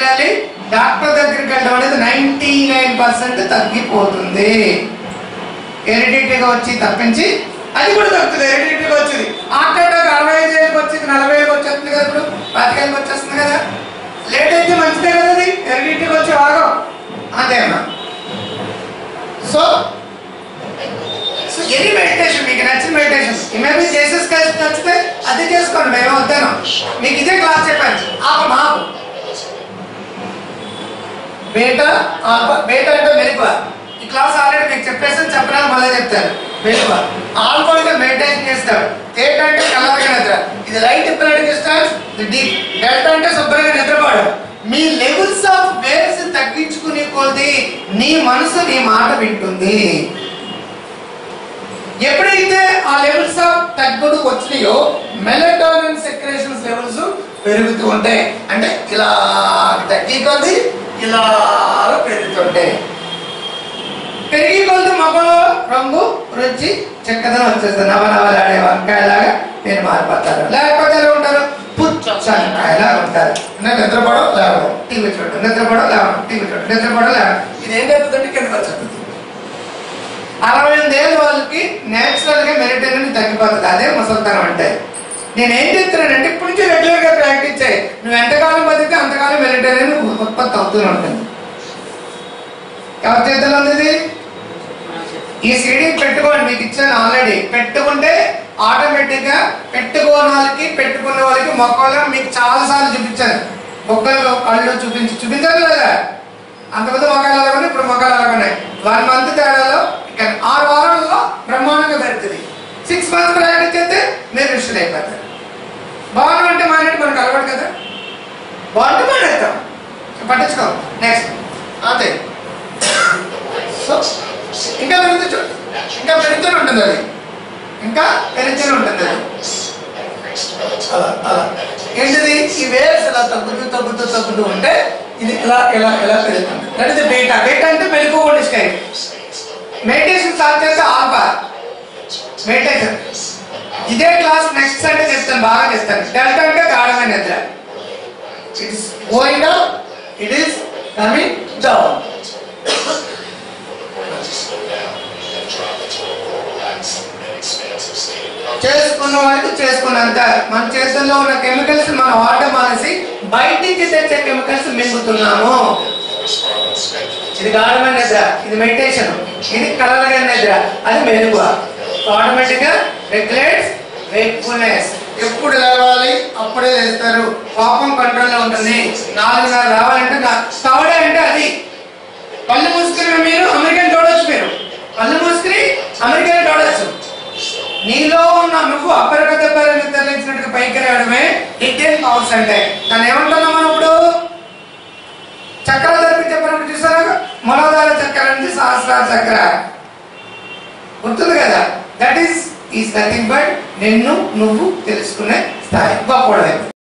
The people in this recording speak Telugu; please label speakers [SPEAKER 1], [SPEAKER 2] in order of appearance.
[SPEAKER 1] చేయాలి డాక్టర్ దగ్గరికి వెళ్ళడం అనేది నైన్టీ నైన్ పర్సెంట్ తగ్గిపోతుంది హెరిడిటీగా వచ్చి తప్పించి అది కూడా తగ్గుతుంది హెరిడిటీగా వచ్చింది హార్ట్ అటాక్ అరవై ఐదు ఏళ్ళకి వచ్చింది నలభై ఏళ్ళకి వచ్చేస్తుంది కదా ఇప్పుడు పాతికేళ్ళకి వచ్చేస్తుంది కదా లేట్ అయితే మంచిదే కదా అది హెరిడిటీగా వచ్చి ఆగం అంతేమ్మా సో సో ఎనీ మెడిటేషన్ మీకు నచ్చిన మెడిటేషన్ ఇమేమి చేసేసి కలిసి నచ్చితే అది చేసుకోండి మేము వద్దాను మీకు ఇదే క్లాస్ చెప్పాను ఆప మాపు బేట ఆల్ఫా బేట అంటే మెలుగువ ఈ క్లాస్ ఆల్రెడీ మీకు చెప్పేసి చెప్పడానికి మళ్ళీ చెప్తాను మెలుగువ ఆల్ఫా అంటే మెడిటేషన్ చేస్తాడు తేట అంటే కలవగా నిద్ర ఇది లైట్ ఎప్పుడైనా స్టార్స్ ఇది డీప్ డెల్టా అంటే శుభ్రంగా నిద్రపోవడం మీ లెవెల్స్ ఆఫ్ వేవ్స్ తగ్గించుకునే కొద్ది నీ మనసు నీ మాట వింటుంది ఎప్పుడైతే ఆ లెవెల్స్ ఆఫ్ తగ్గుడు వచ్చినాయో మెలటోనిన్ సెక్రేషన్స్ లెవెల్స్ పెరుగుతూ ఉంటాయి అంటే ఇలా తగ్గి కొద్ది ఇలా పెరుగుతుంటాయి పెరిగి కొద్ది మొక్కలో రంగు రుచి చక్కదనం వచ్చేస్తుంది నవనవలాడే వంకాయలాగా నేను మారిపోతాను లేకపోతే ఎలా ఉంటారు పుచ్చంకాయలా ఉంటారు నేను నిద్రపోవడం లేవడం టీవీ చూడడం నిద్రపోవడం లేవడం టీవీ చూడడం నిద్రపోవడం లేవడం ఇది ఏం చెప్తుందంటే కిందకి వచ్చేస్తుంది అరవై ఎనిమిది ఏళ్ళ వాళ్ళకి నేచురల్ గా మెడిటేషన్ తగ్గిపోతుంది అదే ముసల్తనం అంటే నేను ఏం చెప్తున్నానంటే ఇప్పుడు నుంచి రెగ్యులర్ గా ప్రాక్టీస్ చేయి నువ్వు ఎంతకాలం బతికితే అంతకాలం మెడిటేషన్ ఉత్పత్తి అవుతూనే ఉంటుంది ఎవరి చేతిలో ఉంది ఇది ఈ సీడీ పెట్టుకోండి మీకు ఇచ్చాను ఆల్రెడీ పెట్టుకుంటే ఆటోమేటిక్ గా పెట్టుకోని వాళ్ళకి పెట్టుకునే వాళ్ళకి మొక్కలు మీకు చాలా సార్లు చూపించాను మొక్కలు కళ్ళు చూపించి చూపించాను లేదా అంతకుముందు మొక్కలు అలాగే ఇప్పుడు మొక్కలు అలాగే ఉన్నాయి వన్ మంత్ తేడాలో ఇక్కడ ఆరు వారాల్లో బ్రహ్మాండంగా పెరుగుతుంది సిక్స్ మంత్స్ ప్రాక్టీస్ చేస్తే మీరు రిషన్ అయిపోతారు బాగుండు అంటే మానేటి మనకు అలవాటు కదా బాగుంటే మానేస్తాం పట్టించుకో నెక్స్ట్ అంతే సో ఇంకా పెరుగుతూ చూడు ఇంకా పెరుగుతూనే ఉంటుంది అది ఇంకా పెరుగుతూనే ఉంటుంది అది అలా అలా ఏంటిది ఈ వేవ్స్ ఇలా తగ్గుతూ తగ్గుతూ తగ్గుతూ ఉంటే ఇది ఇలా ఇలా ఇలా పెరుగుతుంది దట్ ఇస్ బేటా బేటా అంటే మెలకువని స్టైల్ మెడిటేషన్ స్టార్ట్ చేస్తే ఆల్ఫా మెడిటేషన్ ఇదే క్లాస్ నెక్స్ట్ సండే చెప్తాను బాగా చెప్తాను డెల్టా అంటే గాఢమైన నిద్ర it's going down it is coming down చేసుకున్న వారికి చేసుకున్నంత మన చేతుల్లో ఉన్న కెమికల్స్ మనం వాడడం మానేసి బయట నుంచి తెచ్చే కెమికల్స్ మింగుతున్నాము ఇది గాఢమైన నిద్ర ఇది మెడిటేషన్ ఇది కలలగా నిద్ర అది మెలుగు ఆటోమేటిక్ గా రెగ్యులేట్స్ వేక్ఫుల్నెస్ ఎప్పుడు లేవాలి అప్పుడే లేస్తారు కోపం కంట్రోల్లో ఉంటుంది నాలుగున్నర రావాలంటే నా- తవడే అంటే అది కళ్ళు మూసుకుని మీరు అమెరికన్ చూడొచ్చు మీరు కళ్ళు మూసుకుని అమెరికన్ చూడొచ్చు నీలో ఉన్న నువ్వు అపరగత తరలించినట్టుగా పైకి రావడమే ఇండియన్ పవర్స్ అంటే దాన్ని ఏమంటున్నాం మనం ఇప్పుడు చక్రాలు జరిపి చెప్పినప్పుడు చూసారా మొలదాల చక్ర నుంచి సహస్రార చక్ర గుర్తుంది కదా that is is nothing but నిన్ను నువ్వు తెలుసుకునే స్థాయి గొప్పడమే